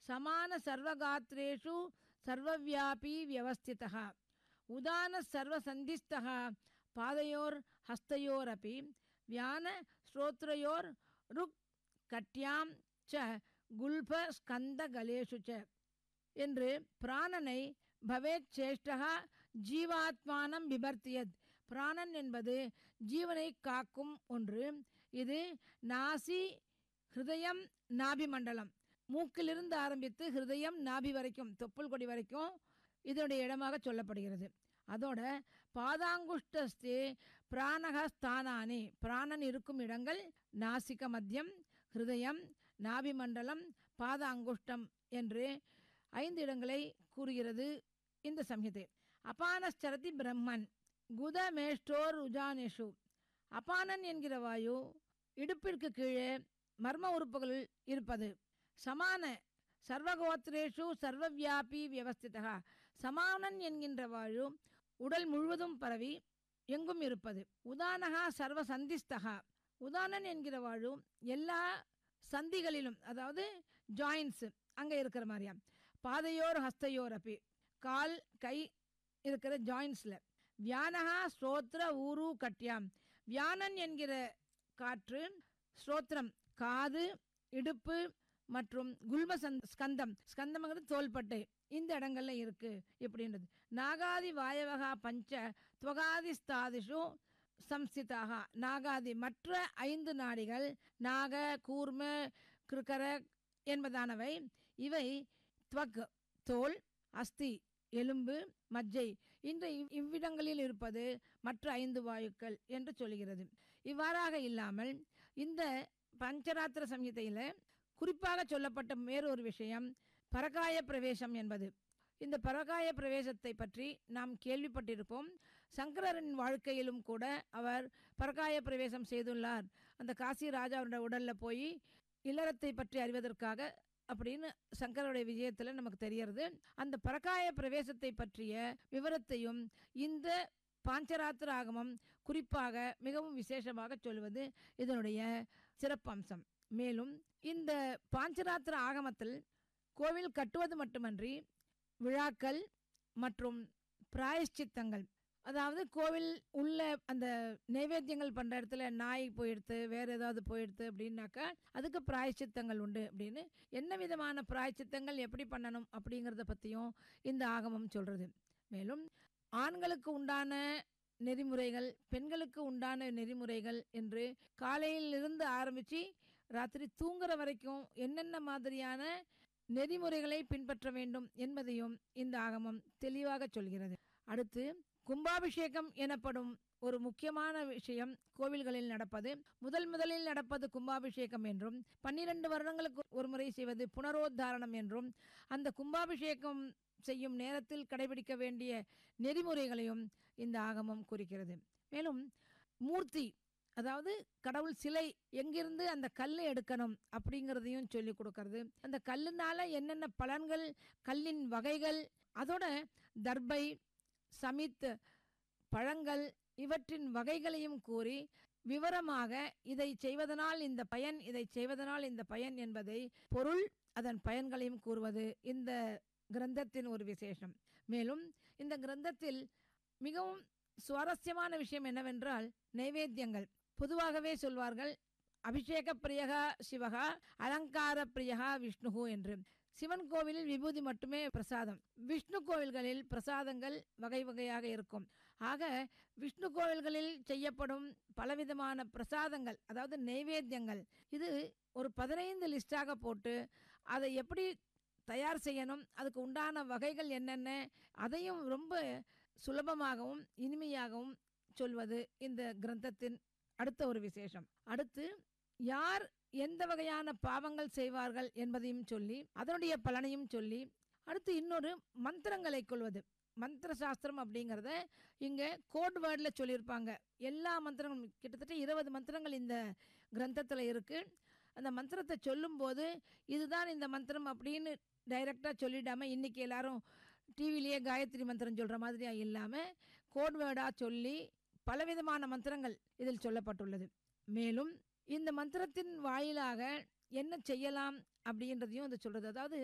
சமான சர்வகாத்ரேஷு சர்வவியாபி வியவஸ்திதः உதான சர்வசந்திஸ்தः பாதையோர் ஹஸ்தயோரபி வியான ஸ்ரோத்ரயோர் ருக் கட்யாம் ச குல்ப ஸ்கந்த கலேஷு ச என்று பிராணனை பவேத் சேஷ்டகா ஜீவாத்மானம் விபர்த்தியத் பிராணன் என்பது ஜீவனை காக்கும் ஒன்று இது நாசி ஹிருதயம் நாபி மண்டலம் மூக்கிலிருந்து ஆரம்பித்து ஹிருதயம் நாபி வரைக்கும் தொப்புள் கொடி வரைக்கும் இதனுடைய இடமாக சொல்லப்படுகிறது அதோட பாதாங்குஷ்டஸ்தே பிராணகஸ்தானானி பிராணன் இருக்கும் இடங்கள் நாசிக மத்தியம் ஹிருதயம் நாபி மண்டலம் பாத அங்குஷ்டம் என்று ஐந்து இடங்களை கூறுகிறது இந்த சம்ஹிதை அபானஸ்சரதி பிரம்மன் குதமேஷ்டோர் உஜானேஷு அபானன் என்கிற வாயு இடுப்பிற்கு கீழே மர்ம உறுப்புகளில் இருப்பது சமான சர்வகோத்திரேஷு சர்வவியாபி வியவஸ்திதா சமானன் என்கின்ற வாயு உடல் முழுவதும் பரவி எங்கும் இருப்பது உதானகா சர்வ சந்திஸ்தகா உதானன் என்கிற வாழு எல்லா சந்திகளிலும் அதாவது ஜாயின்ஸ் அங்கே இருக்கிற மாதிரியா பாதையோர் ஹஸ்தையோர் அப்பி கால் கை இருக்கிற ஜாயின்ஸில் வியானகா ஸ்ரோத்ர ஊரு கட்யாம் வியானன் என்கிற காற்று ஸ்ரோத்ரம் காது இடுப்பு மற்றும் குல்ம சந்த் ஸ்கந்தம் ஸ்கந்தம்ங்கிறது தோள்பட்டை இந்த இடங்கள்ல இருக்கு இப்படின்றது நாகாதி வாயவகா பஞ்ச துவகாதி ஸ்தாதிஷு சம்ஸ்திதாக நாகாதி மற்ற ஐந்து நாடிகள் நாக கூர்ம கிருக்கர என்பதானவை இவை துவக் தோல் அஸ்தி எலும்பு மஜ்ஜை இந்த இவ்- இவ்விடங்களில் இருப்பது மற்ற ஐந்து வாயுக்கள் என்று சொல்கிறது இவ்வாறாக இல்லாமல் இந்த பஞ்சராத்திர சம்ஹிதையில் குறிப்பாக சொல்லப்பட்ட வேறொரு விஷயம் பரகாய பிரவேசம் என்பது இந்த பரகாய பிரவேசத்தை பற்றி நாம் கேள்விப்பட்டிருப்போம் சங்கரரின் வாழ்க்கையிலும் கூட அவர் பரகாய பிரவேசம் செய்துள்ளார் அந்த காசி ராஜாவுடைய உடல்ல போய் இல்லறத்தை பற்றி அறிவதற்காக அப்படின்னு சங்கருடைய விஜயத்தில் நமக்கு தெரியறது அந்த பரகாய பிரவேசத்தை பற்றிய விவரத்தையும் இந்த பாஞ்சராத்திர ஆகமம் குறிப்பாக மிகவும் விசேஷமாக சொல்வது இதனுடைய சிறப்பம்சம் மேலும் இந்த பாஞ்சராத்திர ஆகமத்தில் கோவில் கட்டுவது மட்டுமன்றி விழாக்கள் மற்றும் பிராயஷ்சித்தங்கள் அதாவது கோவில் உள்ள அந்த நைவேத்தியங்கள் பண்ணுற இடத்துல நாய் போயிடுத்து வேற ஏதாவது போயிடுத்து அப்படின்னாக்கா அதுக்கு பிராயச்சித்தங்கள் உண்டு அப்படின்னு என்ன விதமான பிராயச்சித்தங்கள் எப்படி பண்ணணும் அப்படிங்கிறத பற்றியும் இந்த ஆகமம் சொல்கிறது மேலும் ஆண்களுக்கு உண்டான நெறிமுறைகள் பெண்களுக்கு உண்டான நெறிமுறைகள் என்று காலையிலிருந்து ஆரம்பித்து ராத்திரி தூங்குற வரைக்கும் என்னென்ன மாதிரியான நெறிமுறைகளை பின்பற்ற வேண்டும் என்பதையும் இந்த ஆகமம் தெளிவாக சொல்கிறது அடுத்து கும்பாபிஷேகம் எனப்படும் ஒரு முக்கியமான விஷயம் கோவில்களில் நடப்பது முதல் முதலில் நடப்பது கும்பாபிஷேகம் என்றும் பன்னிரண்டு வருடங்களுக்கு ஒரு முறை செய்வது புனரோத்தாரணம் என்றும் அந்த கும்பாபிஷேகம் செய்யும் நேரத்தில் கடைபிடிக்க வேண்டிய நெறிமுறைகளையும் இந்த ஆகமம் குறிக்கிறது மேலும் மூர்த்தி அதாவது கடவுள் சிலை எங்கிருந்து அந்த கல்லை எடுக்கணும் அப்படிங்கிறதையும் சொல்லி கொடுக்கறது அந்த கல்லுனால என்னென்ன பலன்கள் கல்லின் வகைகள் அதோட தர்பை சமித் பழங்கள் இவற்றின் வகைகளையும் கூறி விவரமாக இதை செய்வதனால் இந்த பயன் இதை செய்வதனால் இந்த பயன் என்பதை பொருள் அதன் பயன்களையும் கூறுவது இந்த கிரந்தத்தின் ஒரு விசேஷம் மேலும் இந்த கிரந்தத்தில் மிகவும் சுவாரஸ்யமான விஷயம் என்னவென்றால் நைவேத்தியங்கள் பொதுவாகவே சொல்வார்கள் அபிஷேக பிரியகா சிவகா அலங்கார பிரியகா விஷ்ணுகு என்று சிவன் கோவிலில் விபூதி மட்டுமே பிரசாதம் விஷ்ணு கோவில்களில் பிரசாதங்கள் வகை வகையாக இருக்கும் ஆக விஷ்ணு கோவில்களில் செய்யப்படும் பலவிதமான பிரசாதங்கள் அதாவது நைவேத்தியங்கள் இது ஒரு பதினைந்து லிஸ்டாக போட்டு அதை எப்படி தயார் செய்யணும் அதுக்கு உண்டான வகைகள் என்னென்ன அதையும் ரொம்ப சுலபமாகவும் இனிமையாகவும் சொல்வது இந்த கிரந்தத்தின் அடுத்த ஒரு விசேஷம் அடுத்து யார் எந்த வகையான பாவங்கள் செய்வார்கள் என்பதையும் சொல்லி அதனுடைய பலனையும் சொல்லி அடுத்து இன்னொரு மந்திரங்களை கொள்வது மந்திர சாஸ்திரம் அப்படிங்கிறத இங்கே கோட் வேர்டில் சொல்லியிருப்பாங்க எல்லா மந்திரங்களும் கிட்டத்தட்ட இருபது மந்திரங்கள் இந்த கிரந்தத்தில் இருக்குது அந்த மந்திரத்தை சொல்லும்போது இதுதான் இந்த மந்திரம் அப்படின்னு டைரெக்டாக சொல்லிடாமல் இன்றைக்கி எல்லாரும் டிவிலேயே காயத்ரி மந்திரம் சொல்கிற மாதிரியா இல்லாமல் கோட் வேர்டாக சொல்லி பலவிதமான மந்திரங்கள் இதில் சொல்லப்பட்டுள்ளது மேலும் இந்த மந்திரத்தின் வாயிலாக என்ன செய்யலாம் அப்படின்றதையும் அது சொல்கிறது அதாவது